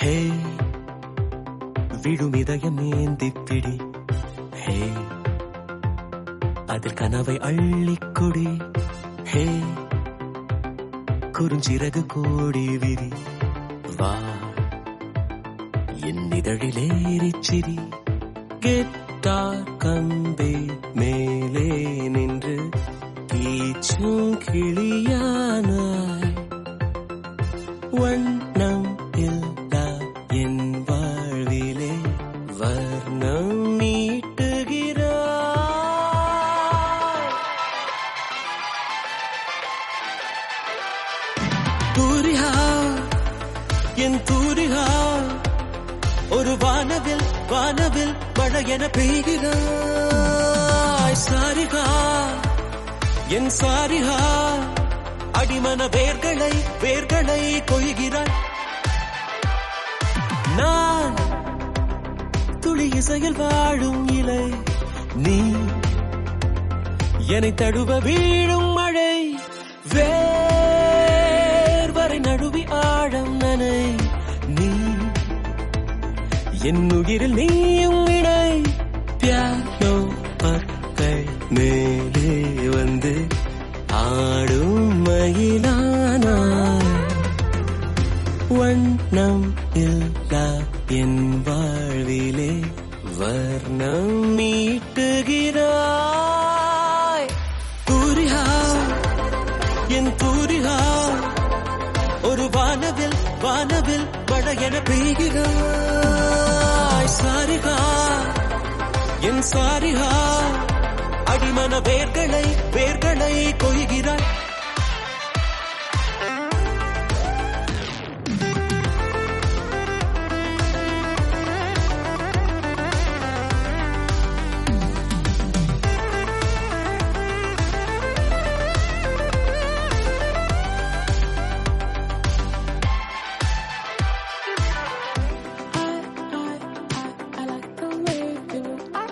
ஹே விழும் இதயம் ஏந்தி பிடி ஹே அதில் கனவை அள்ளிக்கொடி ஹே குறுஞ்சிறகு கோடி விரி வா என் இதழிலேறிச் சிரி கெட்டார் கம்பே மேலே நின்று கீச்சும் கிளியானாய் வண்ணம் இல்லா என் வாழ்விலே வர்ணம் நீட்டுகிறாய் தூரிகா என் தூரிகா ஒரு வானவில் வானவில் மழை என பெய்கிறாய் சாரிகா என் சாரிகா அடிமன வேர்களை வேர்களை கொய்கிறாய் நான் துளி இசையில் வாழும் இலை நீ என்னை தழுவ வீழும் மழை வேர்வரை நடுவி ஆழம் நனை நீ என் உயிரில் நீயும் இணை பியானோ பற்கள் மேலே வந்து ஆடும் மயிலானாய் வண்ணம் இல்லா என் வாழ்விலே வர்ணம் மீட்டுகிறாய் தூரிகா என் தூரிகா ஒரு வானவில் வானவில் மழை என பெய்கிறாய் சாரிகா என் சாரிகா அடிமன வேர்களை வேர்களை கொய்கிறாய் I like the way you move. I,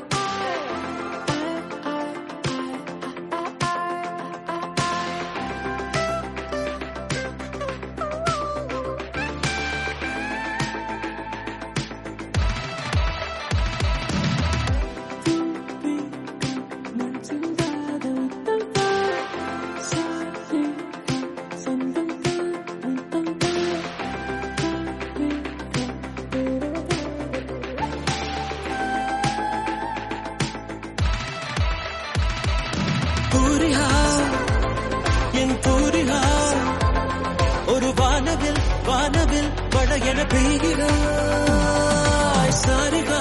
பூரிகா என் பூரிகா ஒரு வானவில் வானவில் மழை என பெய்கிறாய் சாரிகா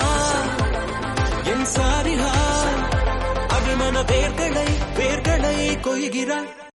என் சாரிகா அடிமன வேர்களை வேர்களை கொய்கிறாய்